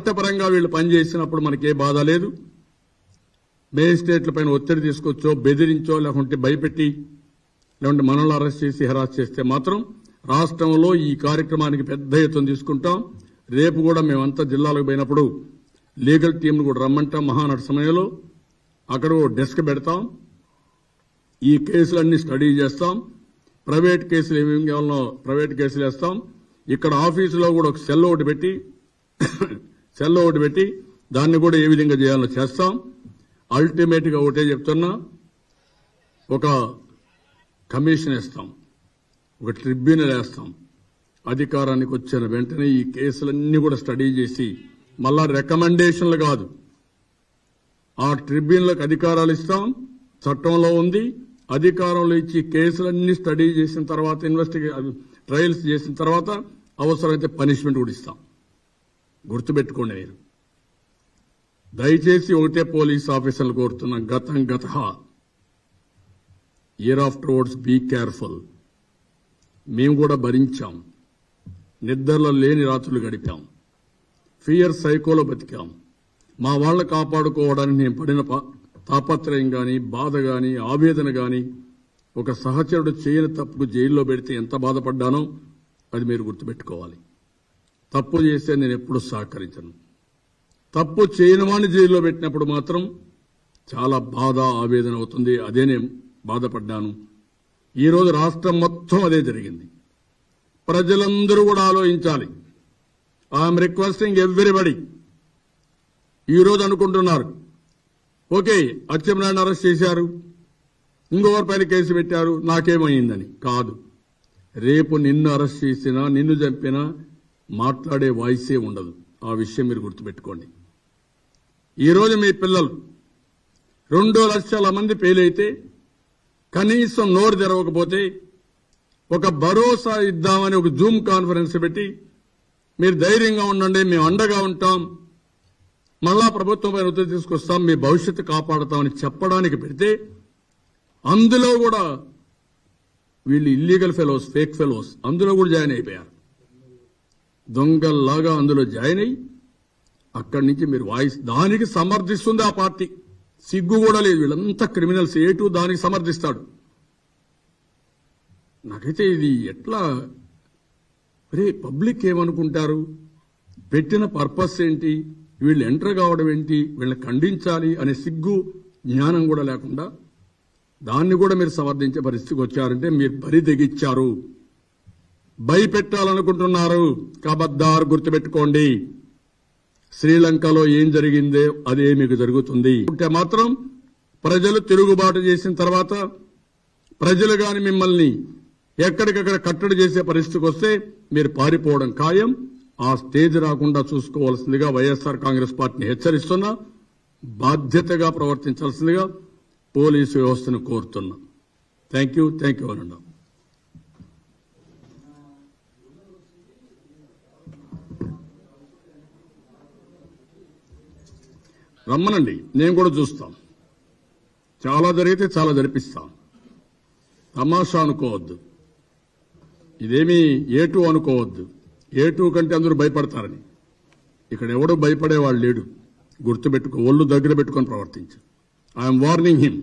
చట్టపరంగా వీళ్ళు పనిచేసినప్పుడు మనకే బాధ లేదు మేజిస్ట్రేట్ల పైన ఒత్తిడి తీసుకొచ్చో బెదిరించో లేకుంటే భయపెట్టి లేకుంటే మనల్ని అరెస్ట్ చేసి హెరాస్ చేస్తే మాత్రం రాష్ట్రంలో ఈ కార్యక్రమానికి పెద్ద ఎత్తున తీసుకుంటాం రేపు కూడా మేమంతా జిల్లాలకు పోయినప్పుడు లీగల్ టీంను కూడా రమ్మంటాం మహానటి సమయంలో అక్కడ ఓ డెస్క్ పెడతాం ఈ కేసులన్నీ స్టడీ చేస్తాం ప్రైవేట్ కేసులు ఏమేమి కావాలనో ప్రైవేట్ కేసులు వేస్తాం ఇక్కడ ఆఫీసులో కూడా ఒక సెల్ ఒకటి పెట్టి సెల్ ఒకటి పెట్టి దాన్ని కూడా ఏ విధంగా చేయాలో చేస్తాం అల్టిమేట్ గా ఒకటే చెప్తున్నా ఒక కమిషన్ వేస్తాం ఒక ట్రిబ్యునల్ వేస్తాం అధికారానికి వచ్చిన వెంటనే ఈ కేసులన్నీ కూడా స్టడీ చేసి మళ్ళా రికమెండేషన్లు కాదు ఆ ట్రిబ్యునల్కి అధికారాలు ఇస్తాం చట్టంలో ఉంది అధికారంలో ఇచ్చి కేసులన్నీ స్టడీ చేసిన తర్వాత ఇన్వెస్టిగే ట్రయల్స్ చేసిన తర్వాత అవసరమైతే పనిష్మెంట్ కూడా ఇస్తాం గుర్తుపెట్టుకోండి మీరు దయచేసి ఒకటే పోలీస్ ఆఫీసర్లు కోరుతున్నాం గతం గత year afterwards be careful మేము కూడా భరించాం నిద్రలో లేని రాత్రులు గడిపాం ఫియర్ సైకోలో బతికాం మా వాళ్ళ కాపాడుకోవడానికి నేను పడిన పా- తాపత్రయం గాని బాధ గాని ఆవేదన గాని ఒక సహచరుడు చేయని తప్పుకు జైల్లో పెడితే ఎంత బాధపడ్డానో అది మీరు గుర్తుపెట్టుకోవాలి తప్పు చేస్తే నేను ఎప్పుడు సహకరించను తప్పు చేయని వాడిని జైల్లో పెట్టినప్పుడు మాత్రం చాలా బాధ ఆవేదన అవుతుంది అదే నేను బాధపడ్డాను ఈరోజు రాష్ట్రం మొత్తం అదే జరిగింది ప్రజలందరూ కూడా ఆలోచించాలి ఐఎమ్ రిక్వెస్టింగ్ ఎవ్రీబడి ఈరోజు అనుకుంటున్నారు ఓకే అచ్చెన్నాయుడు అరెస్ట్ చేశారు ఇంకొకరి పైన కేసు పెట్టారు నాకేమైందని కాదు రేపు నిన్ను అరెస్ట్ చేసినా నిన్ను చంపినా మాట్లాడే వాయిసే ఉండదు ఆ విషయం మీరు గుర్తుపెట్టుకోండి ఈరోజు మీ పిల్లలు రెండు లక్షల మంది పేలైతే కనీసం నోరు తెరవకపోతే ఒక భరోసా ఇద్దామని ఒక జూమ్ కాన్ఫరెన్స్ పెట్టి మీరు ధైర్యంగా ఉండండి మేము అండగా ఉంటాం మళ్ళా ప్రభుత్వం పైన ఒత్తిడి తీసుకొస్తాం మీ భవిష్యత్తు కాపాడుతామని చెప్పడానికి పెడితే అందులో కూడా వీళ్ళు ఇల్లీగల్ ఫెలోస్ ఫేక్ ఫెలోస్ అందులో కూడా జాయిన్ అయిపోయారు దొంగల్లాగా అందులో జాయిన్ అయ్యి అక్కడి నుంచి మీరు వాయిస్ దానికి సమర్థిస్తుంది ఆ పార్టీ సిగ్గు కూడా లేదు వీళ్ళంతా క్రిమినల్స్ ఏటు దానికి సమర్థిస్తాడు నాకైతే ఇది ఎట్లా అరే పబ్లిక్ ఏమనుకుంటారు పెట్టిన పర్పస్ ఏంటి వీళ్ళు ఎంటర్ కావడం ఏంటి వీళ్ళని ఖండించాలి అనే సిగ్గు జ్ఞానం కూడా లేకుండా దాన్ని కూడా మీరు సమర్థించే పరిస్థితికి వచ్చారంటే మీరు బరి తెగిచ్చారు భయపెట్టాలనుకుంటున్నారు కబద్దారు గుర్తుపెట్టుకోండి శ్రీలంకలో ఏం జరిగిందో అదే మీకు జరుగుతుంది ఉంటే మాత్రం ప్రజలు తిరుగుబాటు చేసిన తర్వాత ప్రజలు గాని మిమ్మల్ని ఎక్కడికక్కడ కట్టడి చేసే పరిస్థితికి వస్తే మీరు పారిపోవడం ఖాయం ఆ స్టేజ్ రాకుండా చూసుకోవాల్సిందిగా వైఎస్ఆర్ కాంగ్రెస్ పార్టీని హెచ్చరిస్తున్నా బాధ్యతగా ప్రవర్తించాల్సిందిగా పోలీసు వ్యవస్థను కోరుతున్నా థ్యాంక్ యూ థ్యాంక్ యూ అనండి రమ్మనండి నేను కూడా చూస్తాం చాలా జరిగితే చాలా జరిపిస్తాం తమాషా అనుకోవద్దు ఇదేమీ ఏ టూ అనుకోవద్దు ఏ టూ కంటే అందరూ భయపడతారని ఇక్కడ ఎవడో భయపడేవాడు లేడు గుర్తుపెట్టుకో ఒళ్ళు దగ్గర పెట్టుకొని ప్రవర్తించు ఐఎమ్ వార్నింగ్ హిమ్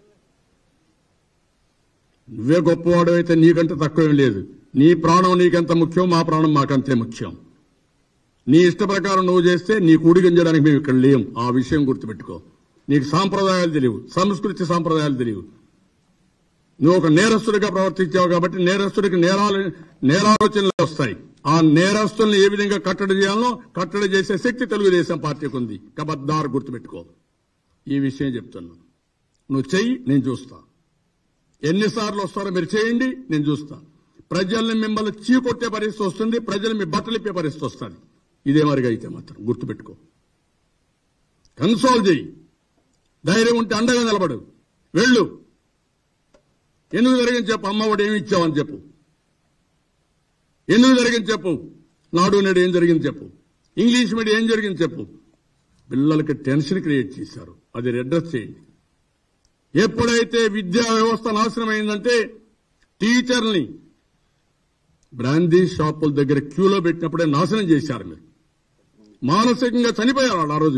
నువ్వే గొప్పవాడు అయితే నీకంటే తక్కువేం లేదు నీ ప్రాణం నీకెంత ముఖ్యం మా ప్రాణం మాకంతే ముఖ్యం నీ ఇష్ట ప్రకారం నువ్వు చేస్తే నీకు ఉడిగించడానికి మేము ఇక్కడ లేం ఆ విషయం గుర్తుపెట్టుకో నీకు సాంప్రదాయాలు తెలియవు సంస్కృతి సాంప్రదాయాలు తెలియవు నువ్వు ఒక నేరస్తుడిగా ప్రవర్తించావు కాబట్టి నేరస్తుడికి నేరాలు నేరాలోచనలు వస్తాయి ఆ నేరస్తుల్ని ఏ విధంగా కట్టడి చేయాలో కట్టడి చేసే శక్తి తెలుగుదేశం పార్టీకి ఉంది కబద్దారు గుర్తుపెట్టుకో ఈ విషయం చెప్తున్నా నువ్వు చెయ్యి నేను చూస్తా ఎన్నిసార్లు వస్తారో మీరు చేయండి నేను చూస్తా ప్రజల్ని మిమ్మల్ని చీకొట్టే పరిస్థితి వస్తుంది ప్రజలు మీ బట్టలిప్పే పరిస్థితి వస్తుంది ఇదే మరిగా అయితే మాత్రం గుర్తుపెట్టుకో కన్సోల్ చేయి ధైర్యం ఉంటే అండగా నిలబడు వెళ్ళు ఎందుకు జరిగింది చెప్పు అమ్మఒడి ఏమి ఇచ్చావని చెప్పు ఎందుకు జరిగింది చెప్పు నాడు నేడు ఏం జరిగింది చెప్పు ఇంగ్లీష్ మీడియం ఏం జరిగింది చెప్పు పిల్లలకి టెన్షన్ క్రియేట్ చేశారు అది రెడ్రస్ చేయండి ఎప్పుడైతే విద్యా వ్యవస్థ నాశనం అయిందంటే టీచర్ని బ్రాందీ షాపుల దగ్గర క్యూలో పెట్టినప్పుడే నాశనం చేశారు మీరు మానసికంగా చనిపోయారు వాళ్ళు ఆ రోజు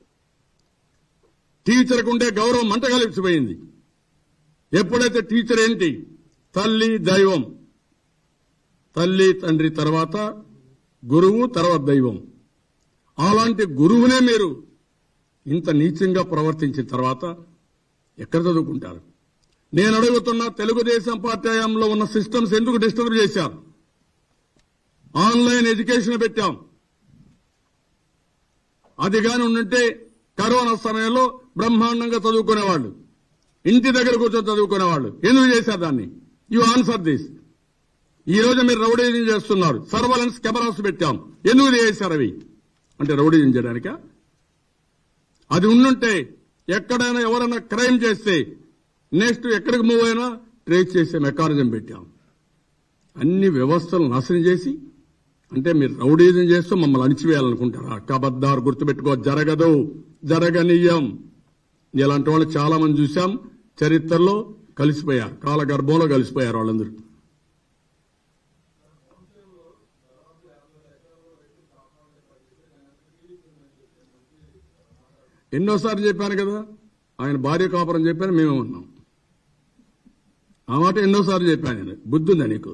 టీచర్కు ఉండే గౌరవం మంట కలిసిపోయింది ఎప్పుడైతే టీచర్ ఏంటి తల్లి దైవం తల్లి తండ్రి తర్వాత గురువు తర్వాత దైవం అలాంటి గురువునే మీరు ఇంత నీచంగా ప్రవర్తించిన తర్వాత ఎక్కడ చదువుకుంటారు నేను అడుగుతున్న తెలుగుదేశం పార్టీ హయాంలో ఉన్న సిస్టమ్స్ ఎందుకు డిస్టర్బ్ చేశారు ఆన్లైన్ ఎడ్యుకేషన్ పెట్టాం అది కాని ఉండుంటే కరోనా సమయంలో బ్రహ్మాండంగా చదువుకునేవాళ్ళు ఇంటి దగ్గర కూర్చొని చదువుకునేవాళ్ళు ఎందుకు చేశారు దాన్ని యు ఆన్సర్ దిస్ ఈ రోజు మీరు రౌడీజం చేస్తున్నారు సర్వలెన్స్ కెమెరాస్ పెట్టాం ఎందుకు చేశారు అవి అంటే రౌడీజం చేయడానిక అది ఉండుంటే ఎక్కడైనా ఎవరైనా క్రైమ్ చేస్తే నెక్స్ట్ ఎక్కడికి మూవ్ అయినా ట్రేస్ చేసే మెకానిజం పెట్టాం అన్ని వ్యవస్థలు నాశనం చేసి అంటే మీరు రౌడీజం చేస్తూ మమ్మల్ని అణిచివేయాలనుకుంటారా కబద్దారు గుర్తుపెట్టుకో జరగదు జరగనీయం ఇలాంటి వాళ్ళు చాలా మంది చూశాం చరిత్రలో కలిసిపోయారు కాలగర్భంలో కలిసిపోయారు వాళ్ళందరూ ఎన్నోసార్లు చెప్పాను కదా ఆయన భార్య కాపురం చెప్పాను మేమే ఉన్నాం ఆ మాట ఎన్నోసార్లు చెప్పాను నేను బుద్ధి ఉందా నీకు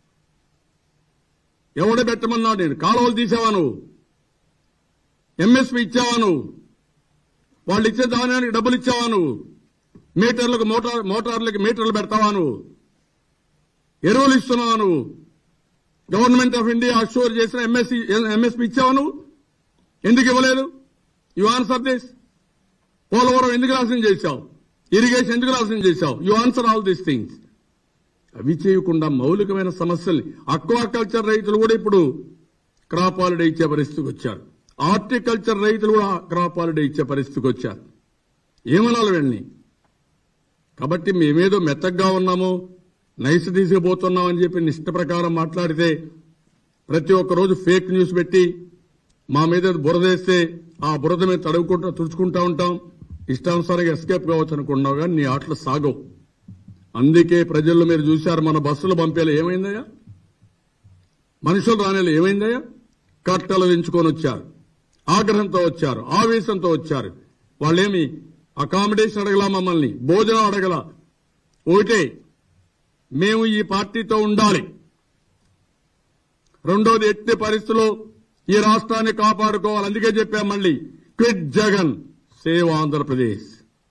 ఎవడ పెట్టమన్నావు నేను కాలువలు తీసావా నువ్వు ఎంఎస్పీ ఇచ్చావా నువ్వు వాళ్ళు ఇచ్చే దానానికి డబ్బులు ఇచ్చావా నువ్వు మీటర్లకు మోటార్ మోటార్లకి మీటర్లు పెడతావా నువ్వు ఎరువులు ఇస్తున్నావా నువ్వు గవర్నమెంట్ ఆఫ్ ఇండియా అష్యూర్ చేసిన ఎంఎస్సీ ఎంఎస్పీ ఇచ్చావా నువ్వు ఎందుకు ఇవ్వలేదు యు ఆన్సర్ దిస్ పోలవరం ఎందుకు నాశనం చేశావు ఇరిగేషన్ ఎందుకు నాశనం చేశావు you answer all these things అవి చేయకుండా మౌలికమైన సమస్యల్ని అక్వాకల్చర్ రైతులు కూడా ఇప్పుడు క్రాప్ హాలిడే ఇచ్చే పరిస్థితికి వచ్చారు హార్టికల్చర్ రైతులు కూడా క్రాప్ హాలిడే ఇచ్చే పరిస్థితికి వచ్చారు ఏమనాలి వెళ్ళని కాబట్టి మేమేదో మెత్తగ్గా ఉన్నాము నైస్ తీసుకుపోతున్నాం అని చెప్పి నిష్ట ప్రకారం మాట్లాడితే ప్రతి ఒక్క రోజు ఫేక్ న్యూస్ పెట్టి మా మీద బురదేస్తే ఆ బురద మీద తడువుకుంటూ తుడుచుకుంటా ఉంటాం ఇష్టానుసారంగా ఎస్కేప్ కావచ్చు అనుకున్నావు కానీ నీ ఆటలు సాగవు అందుకే ప్రజల్లో మీరు చూశారు మన బస్సులు పంపేలా ఏమైందయ్యా మనుషులు రానేలా ఏమైందయ్యా కట్టలు దించుకొని వచ్చారు ఆగ్రహంతో వచ్చారు ఆవేశంతో వచ్చారు వాళ్ళేమి అకామిడేషన్ అడగలా మమ్మల్ని భోజనం అడగల ఒకటే మేము ఈ పార్టీతో ఉండాలి రెండోది ఎట్టి పరిస్థితుల్లో ఈ రాష్ట్రాన్ని కాపాడుకోవాలి అందుకే చెప్పాం మళ్ళీ క్విట్ జగన్ సేవ్ ఆంధ్రప్రదేశ్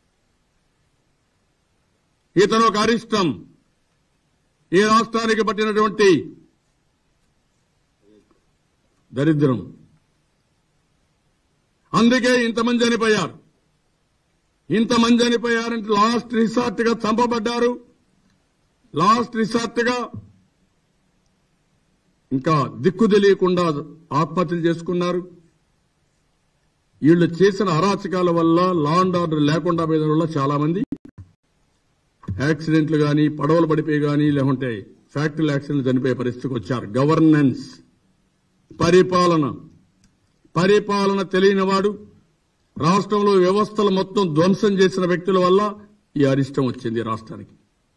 ఇతను ఒక అరిష్టం ఈ రాష్ట్రానికి పట్టినటువంటి దరిద్రం అందుకే ఇంతమంది చనిపోయారు ఇంతమంది చనిపోయారంటే లాస్ట్ రిసార్ట్ గా చంపబడ్డారు లాస్ట్ రిసార్ట్ గా ఇంకా దిక్కు తెలియకుండా ఆత్మహత్యలు చేసుకున్నారు వీళ్ళు చేసిన అరాచకాల వల్ల లా అండ్ ఆర్డర్ లేకుండా పోయిన వల్ల చాలా మంది యాక్సిడెంట్లు గాని పడవలు పడిపోయి గాని లేకుంటే ఫ్యాక్టరీ యాక్సిడెంట్లు చనిపోయే పరిస్థితికి వచ్చారు గవర్నెన్స్ పరిపాలన పరిపాలన తెలియని వాడు రాష్ట్రంలో వ్యవస్థలు మొత్తం ధ్వంసం చేసిన వ్యక్తుల వల్ల ఈ అరిష్టం వచ్చింది రాష్ట్రానికి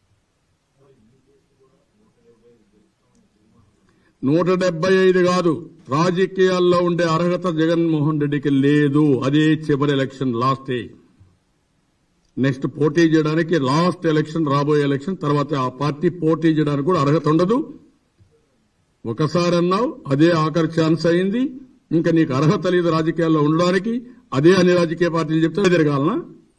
నూట డెబ్బై ఐదు కాదు రాజకీయాల్లో ఉండే అర్హత జగన్మోహన్ రెడ్డికి లేదు అదే చివరి ఎలక్షన్ లాస్ట్ నెక్స్ట్ పోటీ చేయడానికి లాస్ట్ ఎలక్షన్ రాబోయే ఎలక్షన్ తర్వాత ఆ పార్టీ పోటీ చేయడానికి కూడా అర్హత ఉండదు ఒకసారి అన్నావు అదే ఆఖరి ఛాన్స్ అయింది ఇంకా నీకు అర్హత లేదు రాజకీయాల్లో ఉండడానికి అదే అన్ని రాజకీయ పార్టీలు చెప్తే తిరగాలనా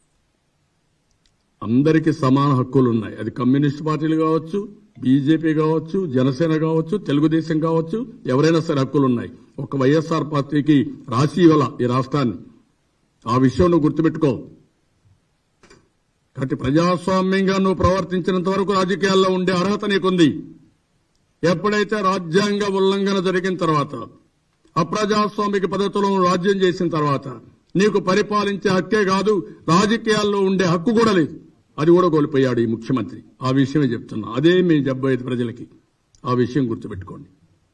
అందరికీ సమాన హక్కులు ఉన్నాయి అది కమ్యూనిస్ట్ పార్టీలు కావచ్చు బీజేపీ కావచ్చు జనసేన కావచ్చు తెలుగుదేశం కావచ్చు ఎవరైనా సరే హక్కులు ఉన్నాయి ఒక వైఎస్ఆర్ పార్టీకి రాసి ఇవ్వాల ఈ రాష్ట్రాన్ని ఆ విషయం నువ్వు గుర్తుపెట్టుకో కాబట్టి ప్రజాస్వామ్యంగా నువ్వు ప్రవర్తించినంత వరకు రాజకీయాల్లో ఉండే అర్హత నీకుంది ఎప్పుడైతే రాజ్యాంగ ఉల్లంఘన జరిగిన తర్వాత అప్రజాస్వామిక పద్ధతిలో నువ్వు రాజ్యం చేసిన తర్వాత నీకు పరిపాలించే హక్కే కాదు రాజకీయాల్లో ఉండే హక్కు కూడా లేదు అది కూడా కోల్పోయాడు ఈ ముఖ్యమంత్రి ఆ విషయమే చెప్తున్నా అదే మీ డెబ్బై ప్రజలకి ఆ విషయం గుర్తుపెట్టుకోండి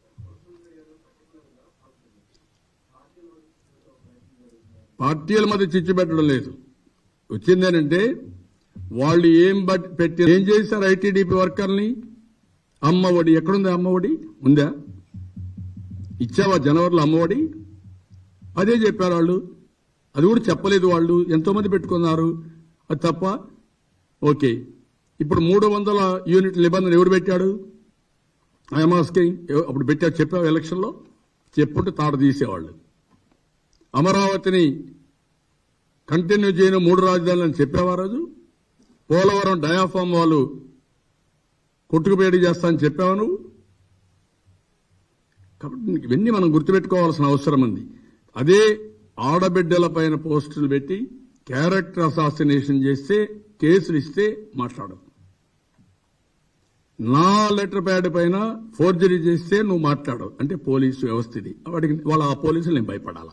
పార్టీల మధ్య చిచ్చు పెట్టడం లేదు వచ్చిందేనంటే వాళ్ళు ఏం బట్- పెట్టి ఏం చేశారు ఐటీడీపీ వర్కర్ని అమ్మ ఒడి ఎక్కడుంది అమ్మ ఒడి ఉందా ఇచ్చావా జనవరిలో అమ్మ ఒడి అదే చెప్పారు వాళ్ళు అది కూడా చెప్పలేదు వాళ్ళు ఎంతో మంది పెట్టుకున్నారు అది తప్ప ఓకే ఇప్పుడు మూడు వందల యూనిట్ నిబంధన ఎవరు పెట్టాడు ఐఎంఆర్స్కి అప్పుడు పెట్టాడు చెప్పావు ఎలక్షన్లో చెప్పుంటే తాట తీసేవాళ్ళు అమరావతిని కంటిన్యూ చేయని మూడు రాజధానులు అని చెప్పావా రోజు పోలవరం డయాఫామ్ వాళ్ళు కొట్టుకుపేడి చేస్తా అని చెప్పావా నువ్వు కాబట్టి ఇవన్నీ మనం గుర్తుపెట్టుకోవాల్సిన అవసరం ఉంది అదే ఆడబిడ్డల పైన పోస్టులు పెట్టి క్యారెక్టర్ అసాసినేషన్ చేస్తే కేసులు ఇస్తే మాట్లాడు నా లెటర్ ప్యాడ్ పైన ఫోర్జరీ చేస్తే నువ్వు మాట్లాడు అంటే పోలీసు వ్యవస్థ ఇది వాటికి వాళ్ళ ఆ పోలీసులు నేను భయపడాల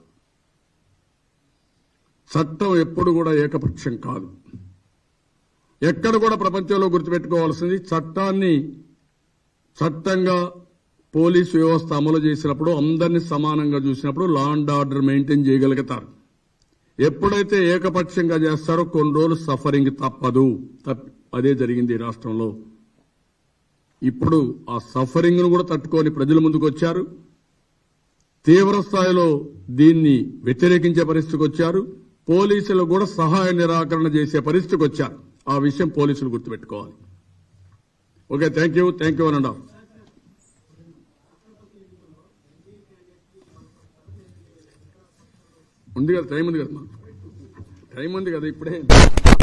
చట్టం ఎప్పుడు కూడా ఏకపక్షం కాదు ఎక్కడ కూడా ప్రపంచంలో గుర్తుపెట్టుకోవాల్సింది చట్టాన్ని చట్టంగా పోలీసు వ్యవస్థ అమలు చేసినప్పుడు అందరినీ సమానంగా చూసినప్పుడు లా అండ్ ఆర్డర్ మెయింటైన్ చేయగలుగుతారు ఎప్పుడైతే ఏకపక్షంగా చేస్తారో కొన్ని రోజులు సఫరింగ్ తప్పదు తప్ప- అదే జరిగింది ఈ రాష్ట్రంలో ఇప్పుడు ఆ సఫరింగ్ ను కూడా తట్టుకొని ప్రజల ముందుకు వచ్చారు తీవ్ర స్థాయిలో దీన్ని వ్యతిరేకించే పరిస్థితికి వచ్చారు పోలీసులు కూడా సహాయ నిరాకరణ చేసే పరిస్థితికి వచ్చారు ఆ విషయం పోలీసులు గుర్తుపెట్టుకోవాలి okay thank you thank you అనండి ఉంది కదా టైం ఉంది కదా మాకు. టైం ఉంది కదా ఇప్పుడే